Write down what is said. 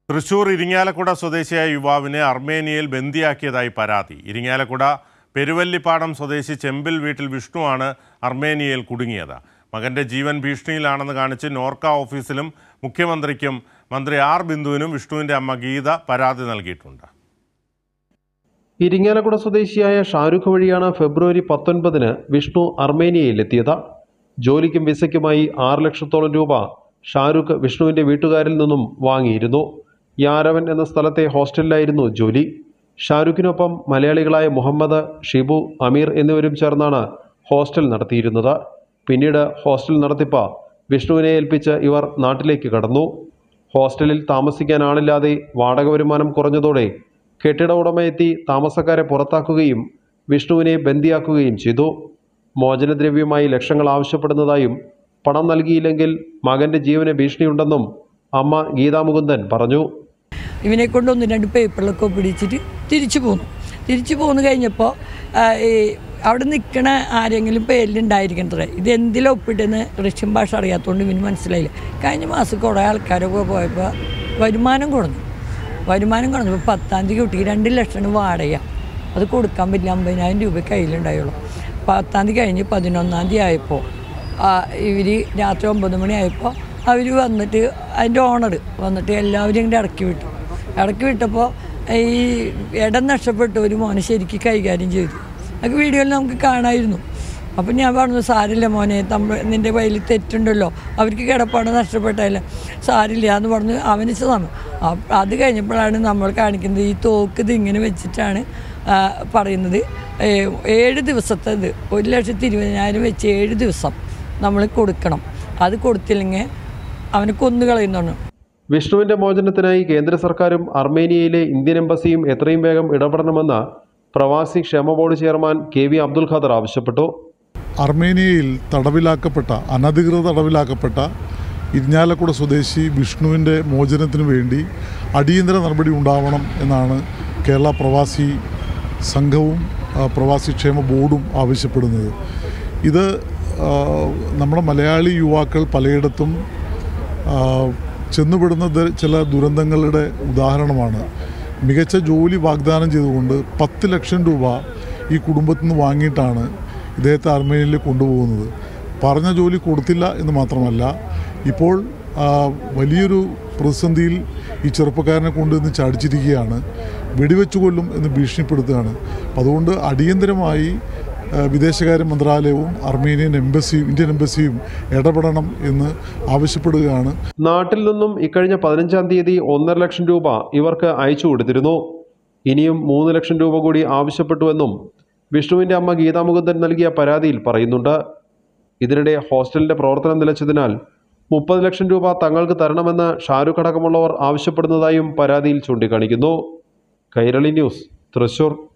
തൃശൂർ ഇരിങ്ങാലക്കുട സ്വദേശിയായ യുവാവിനെ അർമേനിയയിൽ ബന്ദിയാക്കിയതായി പരാതി ഇരിങ്ങാലക്കുട പെരുവല്ലിപ്പാടം സ്വദേശി ചെമ്പിൽ വീട്ടിൽ വിഷ്ണുവാണ് അർമേനിയയിൽ കുടുങ്ങിയത് മകന്റെ ജീവൻ ഭീഷണിയിലാണെന്ന് കാണിച്ച് നോർക്ക ഓഫീസിലും മുഖ്യമന്ത്രിക്കും മന്ത്രി ആർ ബിന്ദുവിനും വിഷ്ണുവിന്റെ അമ്മ ഗീത പരാതി നൽകിയിട്ടുണ്ട് ഇരിങ്ങാലക്കുട സ്വദേശിയായ ഷാരൂഖ് വഴിയാണ് ഫെബ്രുവരി പത്തൊൻപതിന് വിഷ്ണു അർമേനിയയിലെത്തിയത് ജോലിക്കും വിസയ്ക്കുമായി ആറ് ലക്ഷത്തോളം രൂപ ഷാരൂഖ് വിഷ്ണുവിന്റെ വീട്ടുകാരിൽ നിന്നും വാങ്ങിയിരുന്നു യാരവൻ എന്ന സ്ഥലത്തെ ഹോസ്റ്റലിലായിരുന്നു ജോലി ഷാരൂഖിനൊപ്പം മലയാളികളായ മുഹമ്മദ് ഷിബു അമീർ എന്നിവരും ചേർന്നാണ് ഹോസ്റ്റൽ നടത്തിയിരുന്നത് പിന്നീട് ഹോസ്റ്റൽ നടത്തിപ്പ വിഷ്ണുവിനെ ഏൽപ്പിച്ച് ഇവർ നാട്ടിലേക്ക് കടന്നു ഹോസ്റ്റലിൽ താമസിക്കാൻ ആളില്ലാതെ വാടക വരുമാനം കുറഞ്ഞതോടെ കെട്ടിട ഉടമയെത്തി താമസക്കാരെ പുറത്താക്കുകയും വിഷ്ണുവിനെ ബന്ദിയാക്കുകയും ചെയ്തു മോചനദ്രവ്യമായി ലക്ഷങ്ങൾ ആവശ്യപ്പെടുന്നതായും പണം നൽകിയില്ലെങ്കിൽ മകന്റെ ജീവന് ഭീഷണിയുണ്ടെന്നും അമ്മ ഗീതാമുകുന്ദൻ പറഞ്ഞു ഇവനെ കൊണ്ട് ഒന്ന് രണ്ട് പേപ്പറിലൊക്കെ പിടിച്ചിട്ട് തിരിച്ചു പോന്നു തിരിച്ചു പോന്നു കഴിഞ്ഞപ്പോൾ ഈ അവിടെ നിൽക്കണ ആരെങ്കിലും പേരിലുണ്ടായിരിക്കണത്രേ ഇത് എന്തിലും ഒപ്പിട്ടെന്ന് റഷ്യൻ ഭാഷ അറിയാത്തതുകൊണ്ട് ഇവന് മനസ്സിലായില്ല കഴിഞ്ഞ മാസം കുറേ ആൾക്കാരൊക്കെ പോയപ്പോൾ വരുമാനം കുറഞ്ഞു വരുമാനം കുറഞ്ഞപ്പോൾ പത്താം തീയതി കുട്ടി രണ്ട് ലക്ഷം വാടക അത് കൊടുക്കാൻ പറ്റില്ല അമ്പതിനായിരം രൂപ കയ്യിലുണ്ടായുള്ളൂ പത്താം തീയതി കഴിഞ്ഞ് പതിനൊന്നാം തീയതി ആയപ്പോൾ ഇവർ രാത്രി ഒമ്പത് മണിയായപ്പോൾ അവർ വന്നിട്ട് അതിൻ്റെ ഓണർ വന്നിട്ട് എല്ലാവരും ഇങ്ങോട്ട് ഇറക്കി വിട്ടു ഇറക്കി വിട്ടപ്പോൾ ഈ ഇടം നഷ്ടപ്പെട്ട ഒരു മോനെ ശരിക്കും കൈകാര്യം ചെയ്തു അതൊക്കെ വീഡിയോയിൽ നമുക്ക് കാണാമായിരുന്നു അപ്പം ഞാൻ പറഞ്ഞു സാരില്ല മോനെ തമ്മ നിൻ്റെ കയ്യിൽ തെറ്റുണ്ടല്ലോ അവർക്ക് കിടപ്പാട് നഷ്ടപ്പെട്ടതല്ല സാരില്ല എന്ന് പറഞ്ഞ് അവന് സമയം അത് കഴിഞ്ഞപ്പോഴാണ് നമ്മൾ കാണിക്കുന്നത് ഈ തോക്ക് ഇത് ഇങ്ങനെ വെച്ചിട്ടാണ് ആ, പറയുന്നത് ഏ, ഏഴ് ദിവസത്തേത് ഒരു ലക്ഷത്തി ഇരുപതിനായിരം വെച്ച് ഏഴ് ദിവസം നമ്മൾ കൊടുക്കണം അത് കൊടുത്തില്ലെങ്കിൽ അവനെ കൊന്നു കളയുന്നുണ്ട് വിഷ്ണുവിന്റെ മോചനത്തിനായി കേന്ദ്ര സർക്കാരും അർമേനിയയിലെ ഇന്ത്യൻ എംബസിയും എത്രയും വേഗം ഇടപെടണമെന്ന് പ്രവാസി ക്ഷേമ board chairman K V Abdul Khader ആവശ്യപ്പെട്ടു അർമേനിയയിൽ തടവിലാക്കപ്പെട്ട അനധികൃത തടവിലാക്കപ്പെട്ട ഇരിഞ്ഞാലക്കുട സ്വദേശി വിഷ്ണുവിൻ്റെ മോചനത്തിനു വേണ്ടി അടിയന്തര നടപടി ഉണ്ടാവണം എന്നാണ് കേരള പ്രവാസി സംഘവും ആ, പ്രവാസി ക്ഷേമ ബോർഡും ആവശ്യപ്പെടുന്നത് ഇത് ആ, നമ്മുടെ മലയാളി യുവാക്കൾ പലയിടത്തും ആ, ചെന്നുപെടുന്ന ദ- ചില ദുരന്തങ്ങളുടെ ഉദാഹരണമാണ് മികച്ച ജോലി വാഗ്ദാനം ചെയ്തുകൊണ്ട് പത്ത് ലക്ഷം രൂപ ഈ കുടുംബത്തിൽ നിന്ന് വാങ്ങിയിട്ടാണ് ഇദ്ദേഹത്തെ അർമേനിയയിൽ കൊണ്ടുപോകുന്നത് പറഞ്ഞ ജോലി കൊടുത്തില്ല എന്ന് മാത്രമല്ല ഇപ്പോൾ ആ, വലിയൊരു പ്രതിസന്ധിയിൽ ഈ ചെറുപ്പക്കാരനെ കൊണ്ടുവന്ന് ചാടിച്ചിരിക്കുകയാണ് വെടിവെച്ചു കൊല്ലും എന്ന് ഭീഷണിപ്പെടുത്തുകയാണ് അപ്പം അതുകൊണ്ട് അടിയന്തരമായി ആ, വിദേശകാര്യ മന്ത്രാലയവും അർമേനിയൻ എംബസിയും ഇന്ത്യൻ എംബസിയും ഇടപെടണം എന്ന് ആവശ്യപ്പെടുകയാണ് നാട്ടിൽ നിന്നും ഇക്കഴിഞ്ഞ പതിനഞ്ചാം തീയതി ഒന്നര ലക്ഷം രൂപ ഇവർക്ക് അയച്ചു കൊടുത്തിരുന്നു ഇനിയും മൂന്ന് ലക്ഷം രൂപ കൂടി ആവശ്യപ്പെട്ടുവെന്നും വിഷ്ണുവിന്റെ അമ്മ ഗീതാമുകുന്ദൻ നൽകിയ പരാതിയിൽ പറയുന്നുണ്ട് ഇതിനിടെ ഹോസ്റ്റലിന്റെ പ്രവർത്തനം നിലച്ചതിനാൽ മുപ്പത് ലക്ഷം രൂപ തങ്ങൾക്ക് തരണമെന്ന് ഷാരൂഖ് അടക്കമുള്ളവർ ആവശ്യപ്പെടുന്നതായും പരാതിയിൽ ചൂണ്ടിക്കാണിക്കുന്നു കൈരളി ന്യൂസ് തൃശൂർ